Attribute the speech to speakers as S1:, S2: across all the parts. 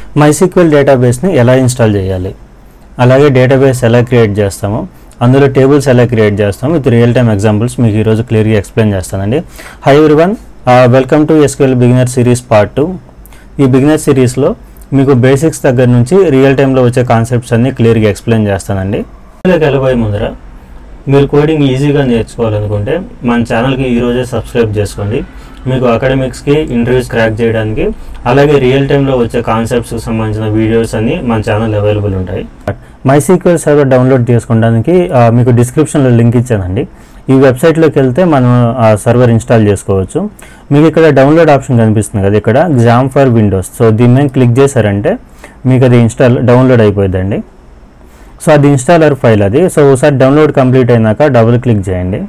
S1: MySQL డేటాబేస్ని ఎలా install చేయాలి అలాగే డేటాబేస్ ఎలా క్రియేట్ చేస్తాము అందులో టేబుల్స్ ఎలా క్రియేట్ చేస్తాము విత్ రియల్ టైమ్ ఎగ్జాంపుల్స్ మీకు ఈరోజు క్లియర్గా ఎక్స్ప్లెయిన్ చేస్తానండి hi one welcome to SQL beginner series part two ఈ బిగినర్ సిరీస్లో మీకు బేసిక్స్ దగ్గర నుంచి రియల్ టైంలో వచ్చే కాన్సెప్ట్స్ అన్ని క్లియర్గా ఎక్స్ప్లెయిన్ చేస్తానండి వెళ్ళబోయే ముందర మీరు కోడింగ్ ఈజీగా నేర్చుకోవాలనుకుంటే మన ఛానల్కి ఈరోజే సబ్స్క్రైబ్ చేసుకోండి మీకు అకాడమిక్స్కి ఇంటర్వ్యూస్ క్రాక్ చేయడానికి అలాగే రియల్ టైంలో వచ్చే కాన్సెప్ట్స్కి సంబంధించిన వీడియోస్ అన్ని మన ఛానల్ అవైలబుల్ ఉంటాయి మైసీక్వెల్ సర్వర్ డౌన్లోడ్ చేసుకోవడానికి ఆ, మీకు డిస్క్రిప్షన్లో లింక్ ఇచ్చానండి ఈ వెబ్సైట్లోకి వెళ్తే మనం ఆ సర్వర్ ఇన్స్టాల్ చేసుకోవచ్చు మీకు ఇక్కడ డౌన్లోడ్ ఆప్షన్ కనిపిస్తుంది కదా ఇక్కడ ఎగ్జామ్ ఫర్ విండోస్ సో దీని మీద క్లిక్ చేశారంటే మీకు అది ఇన్స్టాల్ డౌన్లోడ్ అయిపోయిందండి సో అది ఇన్స్టాలర్ ఫైల్ అది సో ఒకసారి డౌన్లోడ్ కంప్లీట్ అయినాక డబుల్ క్లిక్ చేయండి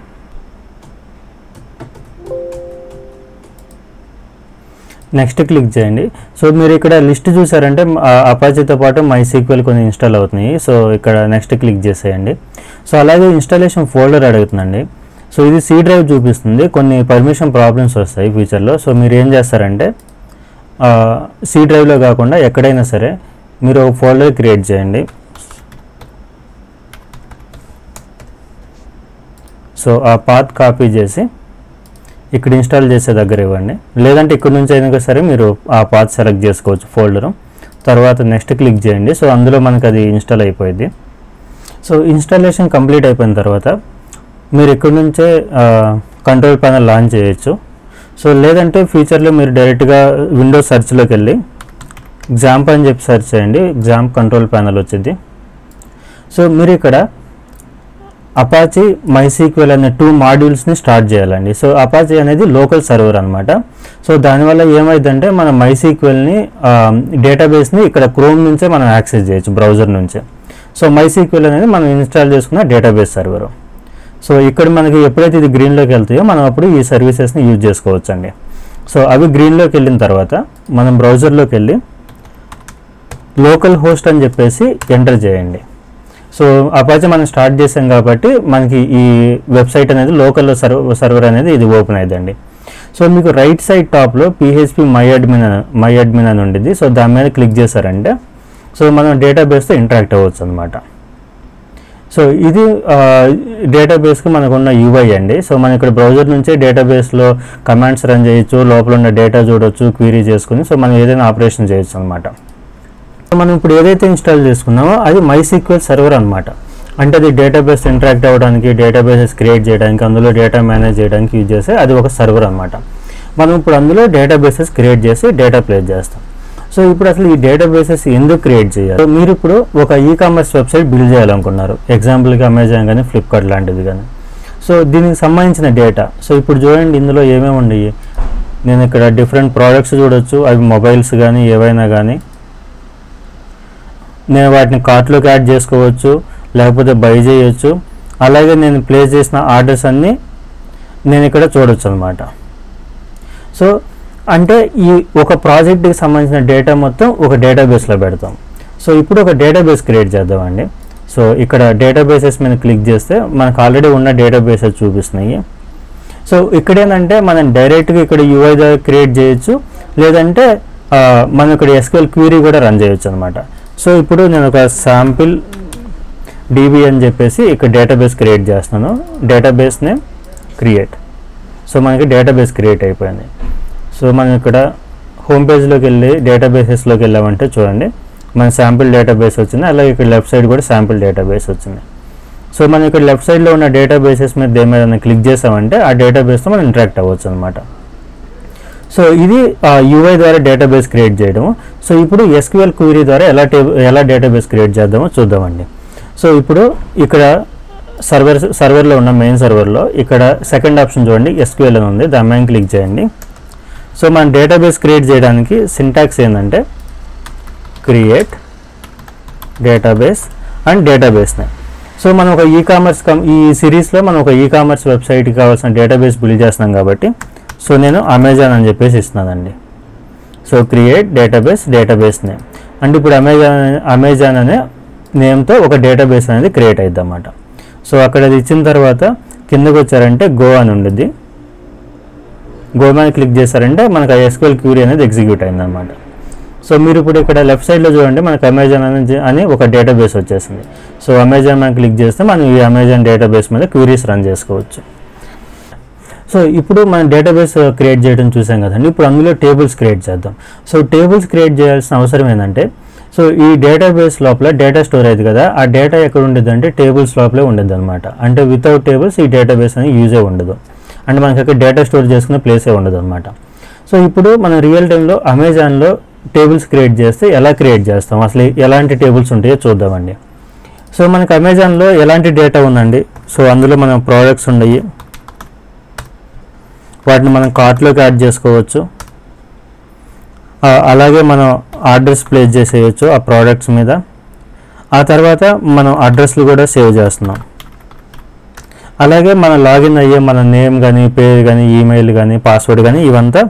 S1: నెక్స్ట్ క్లిక్ చేయండి సో మీరు ఇక్కడ లిస్ట్ చూసారంటే అపాచీతో పాటు మై సీక్వెల్ కొన్ని ఇన్స్టాల్ అవుతున్నాయి సో ఇక్కడ నెక్స్ట్ క్లిక్ చేసేయండి సో అలాగే ఇన్స్టాలేషన్ ఫోల్డర్ అడుగుతుందండి సో ఇది సి డ్రైవ్ చూపిస్తుంది కొన్ని పర్మిషన్ ప్రాబ్లమ్స్ వస్తాయి ఫ్యూచర్లో సో మీరు ఏం చేస్తారంటే సి డ్రైవ్లో కాకుండా ఎక్కడైనా సరే మీరు ఒక ఫోల్డర్ క్రియేట్ చేయండి సో ఆ పాత్ కాపీ చేసి ఇక్కడ ఇన్స్టాల్ చేసే దగ్గర ఇవ్వండి లేదంటే ఇక్కడ నుంచి అయినా సరే మీరు ఆ పాత్ సెలెక్ట్ చేసుకోవచ్చు ఫోల్డర్ తర్వాత నెక్స్ట్ క్లిక్ చేయండి సో అందులో మనకు అది ఇన్స్టాల్ అయిపోయింది సో ఇన్స్టాలేషన్ కంప్లీట్ అయిపోయిన తర్వాత మీరు ఇక్కడ నుంచే కంట్రోల్ ప్యానల్ లాంచ్ చేయొచ్చు సో లేదంటే ఫ్యూచర్లో మీరు డైరెక్ట్గా విండోస్ సెర్చ్లోకి వెళ్ళి ఎగ్జాంప్ అని చెప్పి సెర్చ్ చేయండి ఎగ్జామ్ కంట్రోల్ ప్యానల్ వచ్చింది సో మీరు ఇక్కడ అపాచీ మైసీక్వెల్ అనే టూ మాడ్యూల్స్ని స్టార్ట్ చేయాలండి సో అపాచీ అనేది లోకల్ సర్వర్ అనమాట సో దానివల్ల ఏమైందంటే మన మైసీక్వెల్ని డేటాబేస్ని ఇక్కడ క్రోమ్ నుంచే మనం యాక్సెస్ చేయొచ్చు బ్రౌజర్ నుంచే సో మైసీక్వెల్ అనేది మనం ఇన్స్టాల్ చేసుకున్న డేటాబేస్ సర్వర్ సో ఇక్కడ మనకి ఎప్పుడైతే ఇది గ్రీన్లోకి వెళ్తాయో మనం అప్పుడు ఈ సర్వీసెస్ని యూజ్ చేసుకోవచ్చు అండి సో అవి గ్రీన్లోకి వెళ్ళిన తర్వాత మనం బ్రౌజర్లోకి వెళ్ళి లోకల్ హోస్ట్ అని చెప్పేసి ఎంటర్ చేయండి సో అపాచే మనం స్టార్ట్ చేసాం కాబట్టి మనకి ఈ వెబ్సైట్ అనేది లోకల్ సర్వ సర్వర్ అనేది ఇది ఓపెన్ అయిందండి సో మీకు రైట్ సైడ్ టాప్లో PHP my admin my admin అని ఉండింది సో దాని మీద క్లిక్ చేశారంటే సో మనం డేటాబేస్తో ఇంటరాక్ట్ అవ్వచ్చు అనమాట సో ఇది డేటాబేస్కి మనకున్న యూఐ అండి సో మనం ఇక్కడ బ్రౌజర్ నుంచే డేటాబేస్లో కమాండ్స్ రన్ చేయొచ్చు లోపల ఉన్న డేటా చూడొచ్చు క్వీరీ చేసుకుని సో మనం ఏదైనా ఆపరేషన్ చేయొచ్చు అనమాట సో మనం ఇప్పుడు ఏదైతే ఇన్స్టాల్ చేసుకున్నామో అది మైసీక్వెల్ సర్వర్ అనమాట అంటే అది డేటాబేస్ ఇంటరాక్ట్ అవ్వడానికి డేటాబేసెస్ క్రియేట్ చేయడానికి అందులో డేటా మేనేజ్ చేయడానికి యూజ్ చేసే అది ఒక సర్వర్ అనమాట మనం ఇప్పుడు అందులో డేటాబేసెస్ క్రియేట్ చేసి డేటా ప్లేస్ చేస్తాం సో ఇప్పుడు అసలు ఈ డేటాబేసెస్ ఎందుకు క్రియేట్ చేయాలి సో మీరు ఇప్పుడు ఒక ఈ కామర్స్ వెబ్సైట్ బిల్డ్ చేయాలనుకున్నారు ఎగ్జాంపుల్గా అమెజాన్ కానీ ఫ్లిప్కార్ట్ లాంటిది కానీ సో దీనికి సంబంధించిన డేటా సో ఇప్పుడు చూడండి ఇందులో ఏమేమి ఉన్నాయి నేను ఇక్కడ డిఫరెంట్ ప్రోడక్ట్స్ చూడొచ్చు అవి మొబైల్స్ కానీ ఏవైనా కానీ నేను వాటిని కార్ట్లోకి యాడ్ చేసుకోవచ్చు లేకపోతే బై చేయొచ్చు అలాగే నేను ప్లేస్ చేసిన ఆర్డర్స్ అన్నీ నేను ఇక్కడ చూడొచ్చు అనమాట సో అంటే ఈ ఒక ప్రాజెక్ట్కి సంబంధించిన డేటా మొత్తం ఒక డేటాబేస్లో పెడతాం సో ఇప్పుడు ఒక డేటాబేస్ క్రియేట్ చేద్దామండి సో ఇక్కడ డేటాబేసెస్ మీద క్లిక్ చేస్తే మనకు ఆల్రెడీ ఉన్న డేటాబేసెస్ చూపిస్తున్నాయి సో ఇక్కడ ఏంటంటే మనం డైరెక్ట్గా ఇక్కడ యూఐ ద్వారా క్రియేట్ చేయొచ్చు లేదంటే ఆ, మనం ఇక్కడ ఎస్క్యూఎల్ క్వీరీ కూడా రన్ చేయొచ్చు అనమాట సో ఇప్పుడు నేను ఒక శాంపిల్ డీబీ అని చెప్పేసి ఇక్కడ డేటాబేస్ క్రియేట్ చేస్తున్నాను డేటాబేస్ నేమ్ క్రియేట్ సో మనకి డేటాబేస్ క్రియేట్ అయిపోయింది సో మనం ఇక్కడ హోమ్ పేజ్లోకి వెళ్ళి డేటాబేసెస్లోకి వెళ్ళామంటే చూడండి మన శాంపిల్ డేటాబేస్ వచ్చింది అలాగే ఇక్కడ లెఫ్ట్ సైడ్ కూడా శాంపిల్ డేటాబేస్ వచ్చింది సో మనం ఇక్కడ లెఫ్ట్ సైడ్లో ఉన్న డేటాబేసెస్ మీద దేని మీద క్లిక్ చేసామంటే ఆ డేటాబేస్తో మనం ఇంటరాక్ట్ అవ్వచ్చు అనమాట సో ఇది యూఐ ద్వారా డేటాబేస్ క్రియేట్ చేయడం సో ఇప్పుడు ఎస్క్యూఎల్ క్వరీ ద్వారా ఎలా టేబుల్ ఎలా డేటాబేస్ క్రియేట్ చేద్దామో చూద్దామండి సో ఇప్పుడు ఇక్కడ సర్వర్ సర్వర్లో ఉన్న మెయిన్ సర్వర్లో ఇక్కడ సెకండ్ ఆప్షన్ చూడండి ఎస్క్యూఎల్ అని ఉంది దాని మీద క్లిక్ చేయండి సో మన డేటాబేస్ క్రియేట్ చేయడానికి సింటాక్స్ ఏంటంటే create database and database name so మనం ఒక ఈ కామర్స్ కం ఈ సిరీస్లో మనం ఒక ఈ కామర్స్ వెబ్సైట్కి కావాల్సిన డేటాబేస్ బిల్డ్ చేస్తున్నాం కాబట్టి సో నేను అమెజాన్ అని చెప్పేసి ఇస్తున్నానండి so create database database name అంటే ఇప్పుడు అమెజాన్ అమెజాన్ అనే నేమ్తో ఒక డేటాబేస్ అనేది క్రియేట్ అవుతుంది అన్నమాట సో అక్కడ అది ఇచ్చిన తర్వాత కిందకు వచ్చారంటే గో అని ఉండిద్ది గో మీద క్లిక్ చేశారంటే మనకు ఆ ఎస్క్యూఎల్ క్యూరీ అనేది ఎగ్జిక్యూట్ అయిందన్నమాట సో మీరు ఇప్పుడు ఇక్కడ లెఫ్ట్ సైడ్లో చూడండి మనకు అమెజాన్ అని అని ఒక డేటాబేస్ వచ్చేసింది సో అమెజాన్ మనం క్లిక్ చేస్తే మనం ఈ అమెజాన్ డేటాబేస్ మీద క్వీరీస్ రన్ చేసుకోవచ్చు సో ఇప్పుడు మనం డేటాబేస్ క్రియేట్ చేయడం చూసాం కదండి ఇప్పుడు అందులో టేబుల్స్ క్రియేట్ చేద్దాం సో టేబుల్స్ క్రియేట్ చేయాల్సిన అవసరం ఏంటంటే సో ఈ డేటాబేస్ లోపల డేటా స్టోర్ అయ్యేది కదా ఆ డేటా ఎక్కడ ఉండేది అంటే టేబుల్స్ లోపలే ఉండేది అనమాట అంటే వితౌట్ టేబుల్స్ ఈ డేటాబేస్ అనేది యూజే ఉండదు అంటే మనకి అక్కడ డేటా స్టోర్ చేసుకునే ప్లేసే ఉండదు అనమాట సో ఇప్పుడు మనం రియల్ టైంలో అమెజాన్లో టేబుల్స్ క్రియేట్ చేస్తే ఎలా క్రియేట్ చేస్తాం అసలు ఎలాంటి టేబుల్స్ ఉంటాయో చూద్దామండి సో మనకి అమెజాన్లో ఎలాంటి డేటా ఉందండి సో అందులో మనం ప్రోడక్ట్స్ ఉన్నాయి వాటిని మనం కార్ట్లోకి యాడ్ చేసుకోవచ్చు ఆ, అలాగే మనం ఆర్డర్స్ ప్లేస్ చేసేయచ్చు ఆ ప్రోడక్ట్స్ మీద ఆ తర్వాత మనం అడ్రస్లు కూడా సేవ్ చేస్తున్నాం అలాగే మనం లాగిన్ అయ్యే మన నేమ్ కానీ పేరు కానీ ఈమెయిల్ కానీ పాస్వర్డ్ కానీ ఇవంతా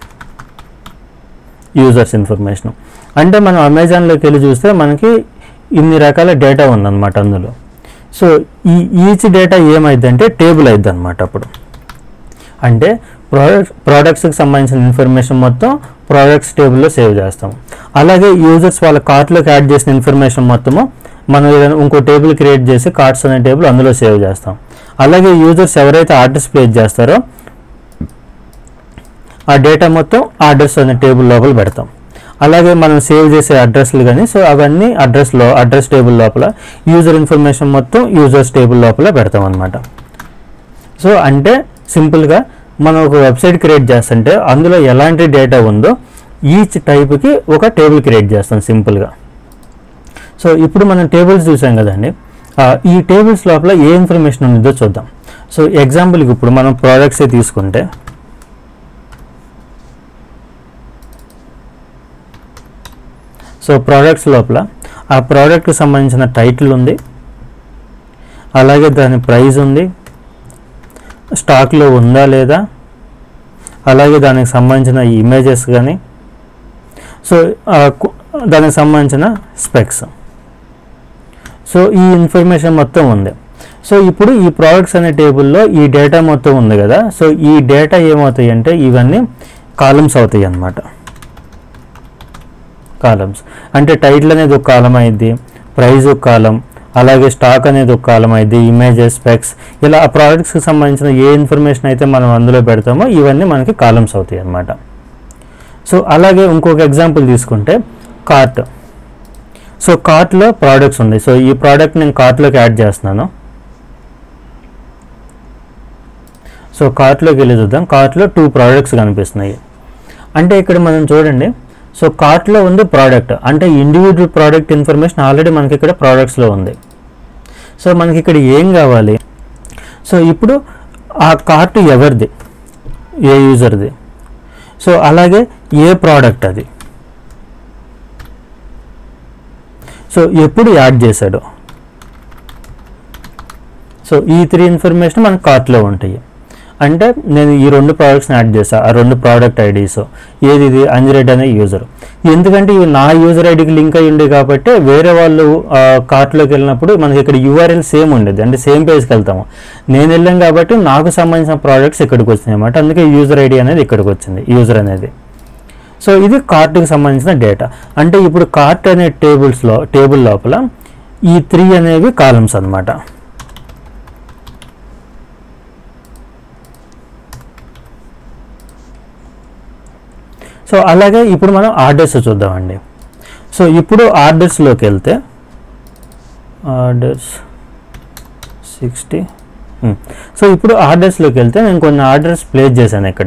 S1: యూజర్స్ ఇన్ఫర్మేషన్ అంటే మనం అమెజాన్లోకి వెళ్ళి చూస్తే మనకి ఇన్ని రకాల డేటా ఉందన్నమాట అందులో సో ఈ ఈచ్ డేటా ఏమైందంటే టేబుల్ అయిద్ది అనమాట అప్పుడు అంటే ప్రోడక్ట్ ప్రోడక్ట్స్కి సంబంధించిన ఇన్ఫర్మేషన్ మొత్తం ప్రోడక్ట్స్ టేబుల్లో సేవ్ చేస్తాం అలాగే యూజర్స్ వాళ్ళ కార్ట్లోకి యాడ్ చేసిన ఇన్ఫర్మేషన్ మొత్తము మనం ఏదైనా ఇంకో టేబుల్ క్రియేట్ చేసి కార్ట్స్ అనే టేబుల్ అందులో సేవ్ చేస్తాం అలాగే యూజర్స్ ఎవరైతే ఆర్డర్స్ ప్లేస్ చేస్తారో ఆ డేటా మొత్తం ఆర్డర్స్ అనే టేబుల్ లోపల పెడతాం అలాగే మనం సేవ్ చేసే అడ్రస్లు కానీ సో అవన్నీ అడ్రస్లో అడ్రస్ టేబుల్ లోపల యూజర్ ఇన్ఫర్మేషన్ మొత్తం యూజర్స్ టేబుల్ లోపల పెడతాం అనమాట సో అంటే సింపుల్గా మనం ఒక వెబ్సైట్ క్రియేట్ చేస్తుంటే అందులో ఎలాంటి డేటా ఉందో ఈచ్ టైప్కి ఒక టేబుల్ క్రియేట్ చేస్తాం సింపుల్గా సో ఇప్పుడు మనం టేబుల్స్ చూసాం కదండి ఆ, ఈ టేబుల్స్ లోపల ఏ ఇన్ఫర్మేషన్ ఉందో చూద్దాం సో ఎగ్జాంపుల్కి ఇప్పుడు మనం ప్రోడక్ట్సే తీసుకుంటే సో ప్రోడక్ట్స్ లోపల ఆ ప్రోడక్ట్కి సంబంధించిన టైటిల్ ఉంది అలాగే దాని ప్రైస్ ఉంది స్టాక్లో ఉందా లేదా అలాగే దానికి సంబంధించిన ఇమేజెస్ కానీ సో ఆ కు- దానికి సంబంధించిన స్పెక్స్ సో ఈ ఇన్ఫర్మేషన్ మొత్తం ఉంది సో ఇప్పుడు ఈ ప్రోడక్ట్స్ అనే టేబుల్లో ఈ డేటా మొత్తం ఉంది కదా సో ఈ డేటా ఏమవుతాయి అంటే ఇవన్నీ కాలమ్స్ అవుతాయి అన్నమాట కాలమ్స్ అంటే టైటిల్ అనేది ఒక కాలం అయింది ప్రైజ్ ఒక కాలం అలాగే స్టాక్ అనేది ఒక కాలం అయింది ఇమేజెస్ స్పెక్స్ ఇలా ఆ ప్రోడక్ట్స్కి సంబంధించిన ఏ ఇన్ఫర్మేషన్ అయితే మనం అందులో పెడతామో ఇవన్నీ మనకి కాలమ్స్ అవుతాయి అన్నమాట సో అలాగే ఇంకొక ఎగ్జాంపుల్ తీసుకుంటే కార్ట్ సో కార్ట్లో ప్రోడక్ట్స్ ఉన్నాయి సో ఈ ప్రోడక్ట్ నేను కార్ట్లోకి యాడ్ చేస్తున్నాను సో కార్ట్లోకి వెళ్ళి చూద్దాం కార్ట్లో టూ ప్రోడక్ట్స్ కనిపిస్తున్నాయి అంటే ఇక్కడ మనం చూడండి సో కార్ట్లో ఉంది ప్రోడక్ట్ అంటే ఇండివిజువల్ ప్రోడక్ట్ ఇన్ఫర్మేషన్ ఆల్రెడీ మనకి ఇక్కడ ప్రోడక్ట్స్లో ఉంది సో మనకి ఇక్కడ ఏం కావాలి సో ఇప్పుడు ఆ కార్ట్ ఎవరిది ఏ యూజర్ది సో అలాగే ఏ ప్రోడక్ట్ అది సో ఎప్పుడు యాడ్ చేశాడు సో ఈ త్రీ ఇన్ఫర్మేషన్ మన కార్ట్లో ఉంటాయి అంటే నేను ఈ రెండు ప్రోడక్ట్స్ని యాడ్ చేశాను ఆ రెండు ప్రోడక్ట్ ఐడీస్ ఏది ఇది అంజిరెడ్డి అనే యూజర్ ఎందుకంటే ఇవి నా యూజర్ ఐడికి లింక్ అయి ఉండే కాబట్టి వేరే వాళ్ళు కార్ట్లోకి వెళ్ళినప్పుడు మనకి ఇక్కడ యూఆర్ఎల్ సేమ్ ఉండేది అంటే సేమ్ పేజ్కి వెళ్తాము నేను వెళ్ళాం కాబట్టి నాకు సంబంధించిన ప్రోడక్ట్స్ ఇక్కడికి వచ్చినాయి అన్నమాట అందుకే యూజర్ ఐడి అనేది ఇక్కడికి వచ్చింది యూజర్ అనేది సో ఇది కార్ట్కి సంబంధించిన డేటా అంటే ఇప్పుడు కార్ట్ అనే టేబుల్స్లో టేబుల్ లోపల ఈ త్రీ అనేవి కాలమ్స్ అన్నమాట సో అలాగే ఇప్పుడు మనం ఆర్డర్స్ చూద్దామండి సో ఇప్పుడు ఆర్డర్స్లోకి వెళ్తే ఆర్డర్స్ సిక్స్టీ సో ఇప్పుడు ఆర్డర్స్లోకి వెళ్తే నేను కొన్ని ఆర్డర్స్ ప్లేస్ చేశాను ఇక్కడ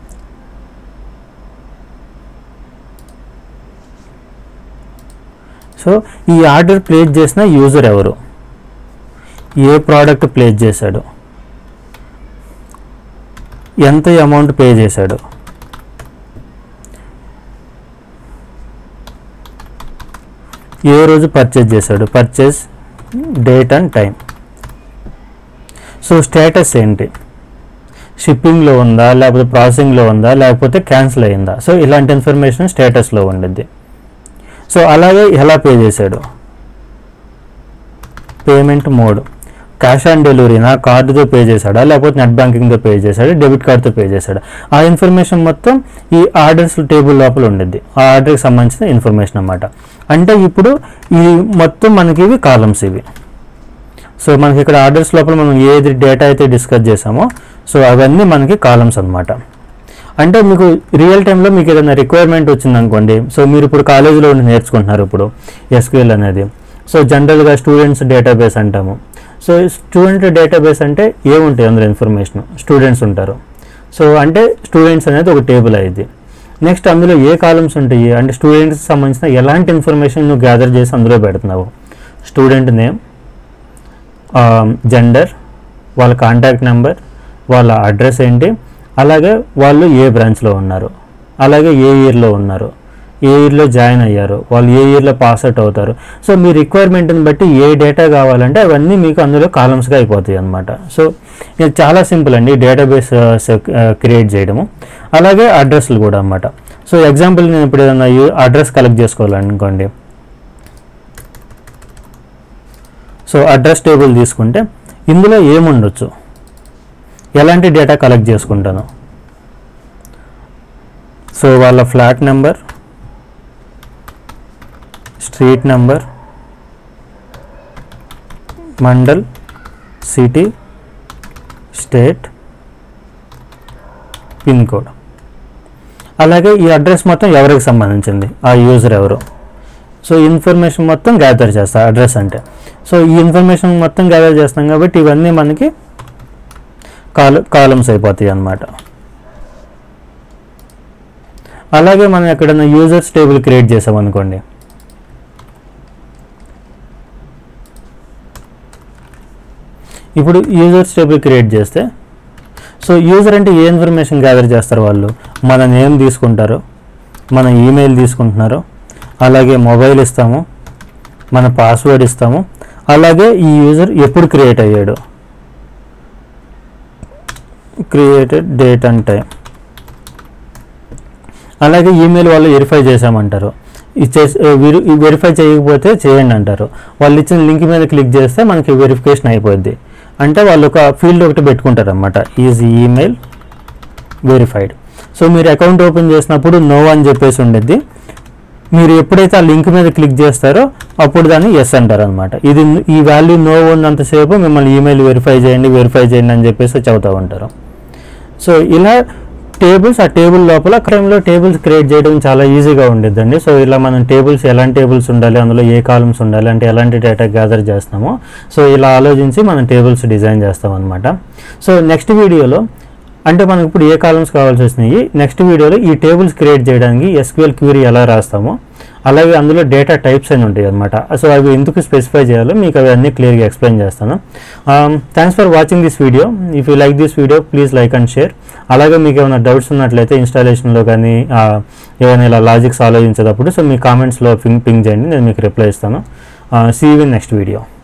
S1: సో ఈ ఆర్డర్ ప్లేస్ చేసిన యూజర్ ఎవరు ఏ ప్రోడక్ట్ ప్లేస్ చేశాడు ఎంత అమౌంట్ పే చేశాడు ఏ రోజు పర్చేజ్ చేశాడు purchase date and time so status ఏంటి షిప్పింగ్లో ఉందా లేకపోతే ప్రాసెసింగ్లో ఉందా లేకపోతే క్యాన్సిల్ అయిందా సో ఇలాంటి ఇన్ఫర్మేషన్ స్టేటస్లో ఉండిద్ది సో అలాగే ఎలా పే చేశాడు పేమెంట్ మోడ్ క్యాష్ ఆన్ డెలివరీనా కార్డుతో పే చేశాడా లేకపోతే నెట్ బ్యాంకింగ్తో పే చేశాడా డెబిట్ కార్డ్తో పే చేశాడా ఆ ఇన్ఫర్మేషన్ మొత్తం ఈ ఆర్డర్స్ టేబుల్ లోపల ఉండిద్ది ఆ ఆర్డర్కి సంబంధించిన ఇన్ఫర్మేషన్ అన్నమాట అంటే ఇప్పుడు ఈ మొత్తం మనకి ఇవి కాలమ్స్ ఇవి సో మనకి ఇక్కడ ఆర్డర్స్ లోపల మనం ఏది డేటా అయితే డిస్కస్ చేసామో సో అవన్నీ మనకి కాలమ్స్ అన్నమాట అంటే మీకు రియల్ టైంలో మీకు ఏదైనా రిక్వైర్మెంట్ వచ్చిందనుకోండి సో మీరు ఇప్పుడు కాలేజీలో ఉండి నేర్చుకుంటున్నారు ఇప్పుడు ఎస్క్యూఎల్ అనేది సో జనరల్గా స్టూడెంట్స్ డేటాబేస్ అంటాము సో స్టూడెంట్ డేటాబేస్ అంటే ఏముంటాయి అందులో ఇన్ఫర్మేషన్ స్టూడెంట్స్ ఉంటారు సో అంటే స్టూడెంట్స్ అనేది ఒక టేబుల్ అయింది నెక్స్ట్ అందులో ఏ కాలమ్స్ ఉంటాయి అంటే స్టూడెంట్స్కి సంబంధించిన ఎలాంటి ఇన్ఫర్మేషన్ నువ్వు గ్యాదర్ చేసి అందులో పెడుతున్నావు స్టూడెంట్ నేమ్ జెండర్ వాళ్ళ కాంటాక్ట్ నెంబర్ వాళ్ళ అడ్రస్ ఏంటి అలాగే వాళ్ళు ఏ బ్రాంచ్లో ఉన్నారు అలాగే ఏ ఇయర్లో ఉన్నారు ఏ ఇయర్లో జాయిన్ అయ్యారు వాళ్ళు ఏ ఇయర్లో పాస్ అవుట్ అవుతారు సో మీ రిక్వైర్మెంట్ని బట్టి ఏ డేటా కావాలంటే అవన్నీ మీకు అందులో కాలమ్స్గా అయిపోతాయి అనమాట సో ఇది చాలా సింపుల్ అండి డేటాబేస్ క్రియేట్ చేయడము అలాగే అడ్రస్లు కూడా అన్నమాట సో ఎగ్జాంపుల్ నేను ఇప్పుడు ఏదైనా అడ్రస్ కలెక్ట్ చేసుకోవాలనుకోండి సో అడ్రస్ టేబుల్ తీసుకుంటే ఇందులో ఏముండొచ్చు ఎలాంటి డేటా కలెక్ట్ చేసుకుంటాను సో వాళ్ళ flat number street number mandal city state pin code అలాగే ఈ అడ్రస్ మొత్తం ఎవరికి సంబంధించింది ఆ యూజర్ ఎవరు సో ఇన్ఫర్మేషన్ మొత్తం గ్యాదర్ చేస్తా అడ్రస్ అంటే సో ఈ ఇన్ఫర్మేషన్ మొత్తం గ్యాదర్ చేస్తాం కాబట్టి ఇవన్నీ మనకి కాల కాలమ్స్ అయిపోతాయి అన్నమాట అలాగే మనం ఎక్కడైనా యూజర్స్ టేబుల్ క్రియేట్ చేసామనుకోండి ఇప్పుడు యూజర్స్ టేబుల్ క్రియేట్ చేస్తే సో యూజర్ అంటే ఏ ఇన్ఫర్మేషన్ గ్యాదర్ చేస్తారు వాళ్ళు మన నేమ్ తీసుకుంటారు మన ఈమెయిల్ తీసుకుంటున్నారు అలాగే మొబైల్ ఇస్తాము మన పాస్వర్డ్ ఇస్తాము అలాగే ఈ యూజర్ ఎప్పుడు క్రియేట్ అయ్యాడు క్రియేటెడ్ డేట్ అండ్ టైం అలాగే ఈమెయిల్ వాళ్ళు వెరిఫై చేసామంటారు ఇచ్చే వెరిఫై చేయకపోతే చేయండి అంటారు వాళ్ళు ఇచ్చిన లింక్ మీద క్లిక్ చేస్తే మనకి వెరిఫికేషన్ అయిపోద్ది అంటే వాళ్ళు ఒక ఫీల్డ్ ఒకటి పెట్టుకుంటారు అనమాట ఈజ్ ఈమెయిల్ వెరిఫైడ్ సో మీరు అకౌంట్ ఓపెన్ చేసినప్పుడు నో అని చెప్పేసి ఉండేది మీరు ఎప్పుడైతే ఆ లింక్ మీద క్లిక్ చేస్తారో అప్పుడు దాన్ని ఎస్ అంటారు అనమాట ఇది ఈ వాల్యూ నో ఉన్నంతసేపు మిమ్మల్ని ఈమెయిల్ వెరిఫై చేయండి వెరిఫై చేయండి అని చెప్పేసి చెబుతూ ఉంటారు సో ఇలా టేబుల్స్ ఆ టేబుల్ లోపల క్రైమ్లో టేబుల్స్ క్రియేట్ చేయడం చాలా ఈజీగా ఉండేదండి సో ఇలా మనం టేబుల్స్ ఎలాంటి టేబుల్స్ ఉండాలి అందులో ఏ కాలమ్స్ ఉండాలి అంటే ఎలాంటి డేటా గ్యాదర్ చేస్తామో సో ఇలా ఆలోచించి మనం టేబుల్స్ డిజైన్ చేస్తాం అనమాట సో నెక్స్ట్ వీడియోలో అంటే మనకు ఇప్పుడు ఏ కాలమ్స్ కావాల్సి వచ్చినాయి నెక్స్ట్ వీడియోలో ఈ టేబుల్స్ క్రియేట్ చేయడానికి ఎస్క్యూఎల్ క్యూరీ ఎలా రాస్తామో అలాగే అందులో డేటా టైప్స్ అని ఉంటాయి అనమాట సో అవి ఎందుకు స్పెసిఫై చేయాలో మీకు అవి అన్నీ క్లియర్గా ఎక్స్ప్లెయిన్ చేస్తాను thanks for watching this video if you like this video please like and share అలాగే మీకు ఏమైనా డౌట్స్ ఉన్నట్లయితే ఇన్స్టాలేషన్లో కానీ ఆ, ఏమైనా ఇలా లాజిక్స్ ఆలోచించేటప్పుడు సో మీ కామెంట్స్లో పింగ్ పింగ్ చేయండి నేను మీకు రిప్లై ఇస్తాను సీ ఇన్ నెక్స్ట్ వీడియో